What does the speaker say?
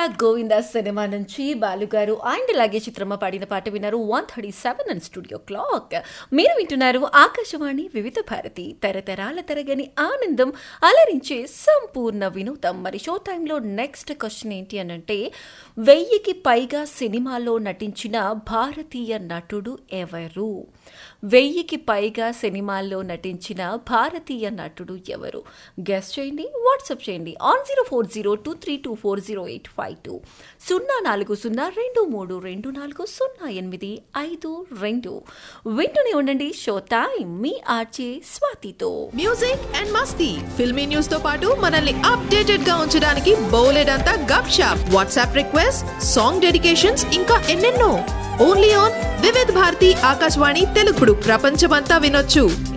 Govinda cinema నుంచి బాలుగారు and అలాగే చిత్రమ్మ పాడిన పాట విన్నారు one thirty seven and studio clock మీరు వింటున్నారు ఆకాశవాణి వివిధ భారతి తరతరాల తరగని ఆనందం అలరించే సంపూర్ణ వినోదం మరి షో టైంలో నెక్స్ట్ క్వశ్చన్ ఏంటి అని అంటే వెయ్యికి పైగా సినిమాల్లో నటించిన భారతీయ నటుడు ఎవరు వెయ్యికి పైగా సినిమాల్లో నటించిన భారతీయ నటుడు ఎవరు గెస్ట్ చేయండి వాట్సాప్ చేయండి on zero four zero two three two four zero eight five two సున్నా నాలుగు సున్నా రెండు మూడు రెండు నాలుగు సున్నా ఎనిమిది ఐదు రెండు వింటూనే ఉండండి షో టైం మీ ఆర్చే స్వాతితో మ్యూజిక్ అండ్ మస్తీ ఫిల్మీ న్యూస్ తో పాటు మనల్ని అప్డేటెడ్ గా ఉంచడానికి బోలెడ్ అంతా గప్ షాప్ వాట్సాప్ రిక్వెస్ట్ సాంగ్ డెడికేషన్స్ ఇంకా ఎన్నెన్నో ఓన్లీ ఆన్ వివిధ్ భారతి ఆకాశవాణి తెలుగుడు ప్రపంచమంతా వినొచ్చు